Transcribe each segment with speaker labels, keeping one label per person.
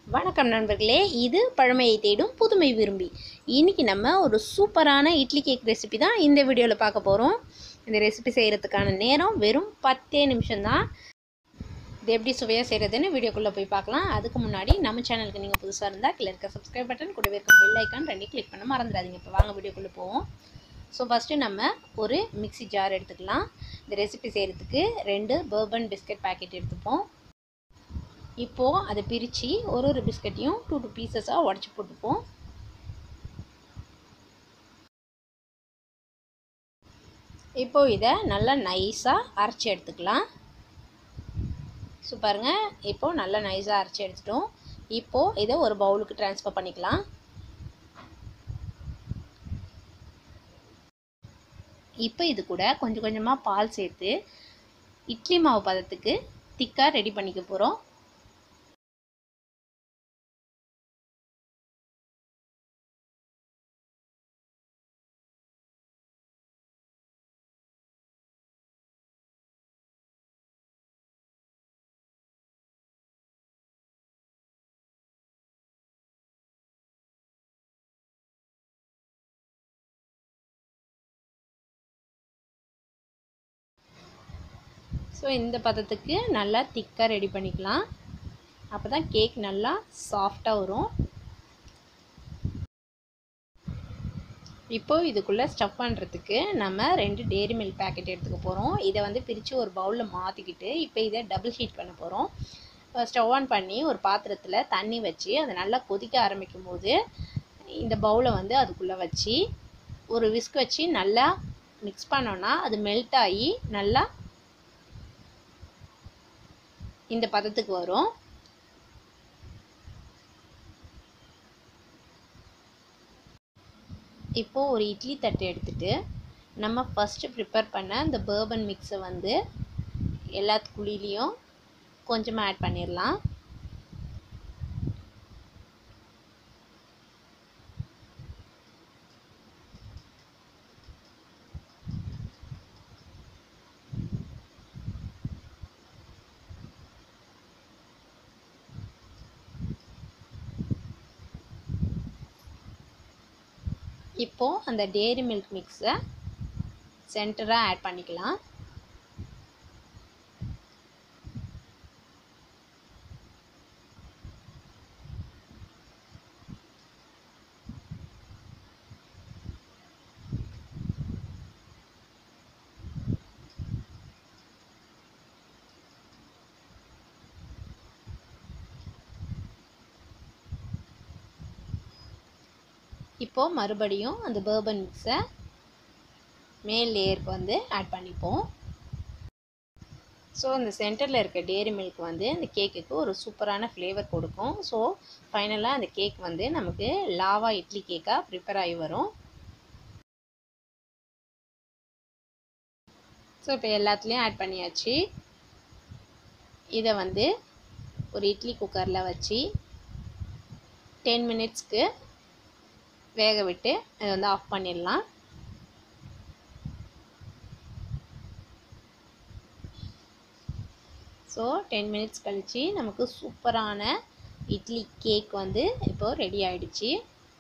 Speaker 1: வணக்கம் நண்பர்களே இது பழமையை தேடும் புதுமை விரும்பி இன்னைக்கு நம்ம ஒரு சூப்பரான இட்லி கேக் ரெசிபி தான் இந்த வீடியோவில் பார்க்க போகிறோம் இந்த ரெசிபி செய்கிறதுக்கான நேரம் வெறும் பத்தே நிமிஷம்தான் இது எப்படி சுவையாக செய்கிறதுன்னு வீடியோக்குள்ளே போய் பார்க்கலாம் அதுக்கு முன்னாடி நம்ம சேனலுக்கு நீங்கள் புதுசாக இருந்தால் கீழே இருக்க சப்ஸ்கிரைப் பட்டன் கூடவே இருக்க பெல் ஐக்கான் ரெண்டையும் கிளிக் பண்ண மறந்துடாதீங்க இப்போ வாங்க வீடியோக்குள்ளே போவோம் ஸோ ஃபஸ்ட்டு நம்ம ஒரு மிக்ஸி ஜார் எடுத்துக்கலாம் இந்த ரெசிபி செய்கிறதுக்கு ரெண்டு பர்பன் பிஸ்கட் பாக்கெட் எடுத்துப்போம் இப்போது அதை பிரித்து ஒரு ஒரு பிஸ்கட்டையும் டூ டூ பீசஸாக உடச்சி போட்டுப்போம் இப்போது இதை நல்லா நைஸாக அரைச்சி எடுத்துக்கலாம் ஸோ பாருங்கள் இப்போது நல்லா நைஸாக அரைச்சி எடுத்துட்டோம் இப்போது இதை ஒரு பவுலுக்கு ட்ரான்ஸ்ஃபர் பண்ணிக்கலாம் இப்போ இது கூட கொஞ்சம் கொஞ்சமாக பால் சேர்த்து இட்லி மாவு பதத்துக்கு திக்காக ரெடி பண்ணிக்க போகிறோம் ஸோ இந்த பதத்துக்கு நல்லா திக்காக ரெடி பண்ணிக்கலாம் அப்போ தான் கேக் நல்லா சாஃப்டாக வரும் இப்போது இதுக்குள்ளே ஸ்டஃப் பண்ணுறதுக்கு நம்ம ரெண்டு டேரி மில்க் பேக்கெட் எடுத்துக்க போகிறோம் இதை வந்து பிரித்து ஒரு பவுலில் மாற்றிக்கிட்டு இப்போ இதை டபுள் ஹீட் பண்ண போகிறோம் ஸ்டவ் ஆன் பண்ணி ஒரு பாத்திரத்தில் தண்ணி வச்சு அதை நல்லா கொதிக்க ஆரம்பிக்கும் போது இந்த பவுலை வந்து அதுக்குள்ளே வச்சு ஒரு விஸ்க் வச்சு நல்லா மிக்ஸ் பண்ணோன்னா அது மெல்ட் ஆகி நல்லா இந்த பதத்துக்கு வரும் இப்போது ஒரு இட்லி தட்டு எடுத்துட்டு நம்ம ஃபஸ்ட்டு ப்ரிப்பேர் பண்ண இந்த பேர்பன் மிக்ஸை வந்து எல்லாத்துக்குள்ளேயும் கொஞ்சமாக ஆட் பண்ணிடலாம் இப்போது அந்த டேரி மில்க் மிக்ஸை சென்டராக ஆட் பண்ணிக்கலாம் இப்போது மறுபடியும் அந்த பேர்பன் மிக்ஸை மேல் லேயருக்கு வந்து ஆட் பண்ணிப்போம் ஸோ இந்த சென்டரில் இருக்க டேரி மில்க் வந்து அந்த கேக்குக்கு ஒரு சூப்பரான ஃப்ளேவர் கொடுக்கும் ஸோ ஃபைனலாக அந்த கேக் வந்து நமக்கு லாவா இட்லி கேக்காக ப்ரிப்பேர் ஆகி வரும் ஸோ இப்போ எல்லாத்துலேயும் ஆட் பண்ணியாச்சு இதை வந்து ஒரு இட்லி குக்கரில் வச்சு டென் மினிட்ஸ்க்கு வேக விட்டு அதை வந்து ஆஃப் பண்ணிடலாம் ஸோ டென் மினிட்ஸ் கழித்து நமக்கு சூப்பரான இட்லி கேக் வந்து இப்போது ரெடி ஆகிடுச்சு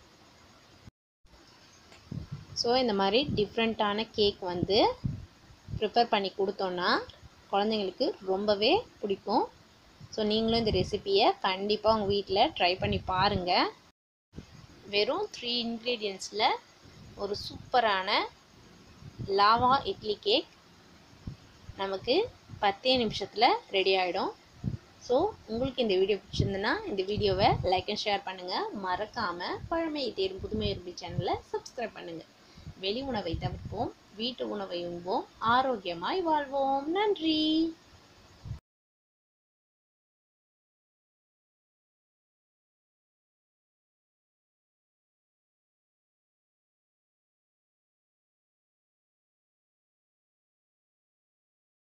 Speaker 1: ஸோ இந்த மாதிரி டிஃப்ரெண்ட்டான கேக் வந்து ப்ரிப்பேர் பண்ணி கொடுத்தோன்னா குழந்தைங்களுக்கு ரொம்பவே பிடிக்கும் ஸோ நீங்களும் இந்த ரெசிப்பியை கண்டிப்பாக உங்கள் வீட்டில் ட்ரை பண்ணி பாருங்கள் வெறும் த்ரீ இன்க்ரீடியன்ஸில் ஒரு சூப்பரான லாவா இட்லி கேக் நமக்கு பத்தே நிமிஷத்தில் ரெடி ஆகிடும் ஸோ உங்களுக்கு இந்த வீடியோ பிடிச்சிருந்துன்னா இந்த வீடியோவை லைக் அண்ட் ஷேர் பண்ணுங்கள் மறக்காமல் பழமையை தேடும் புதுமை விரும்பி சேனலை சப்ஸ்கிரைப் பண்ணுங்கள் வெளி உணவை தவிர்ப்போம் வீட்டு உணவை உண்போம் ஆரோக்கியமாய் வாழ்வோம் நன்றி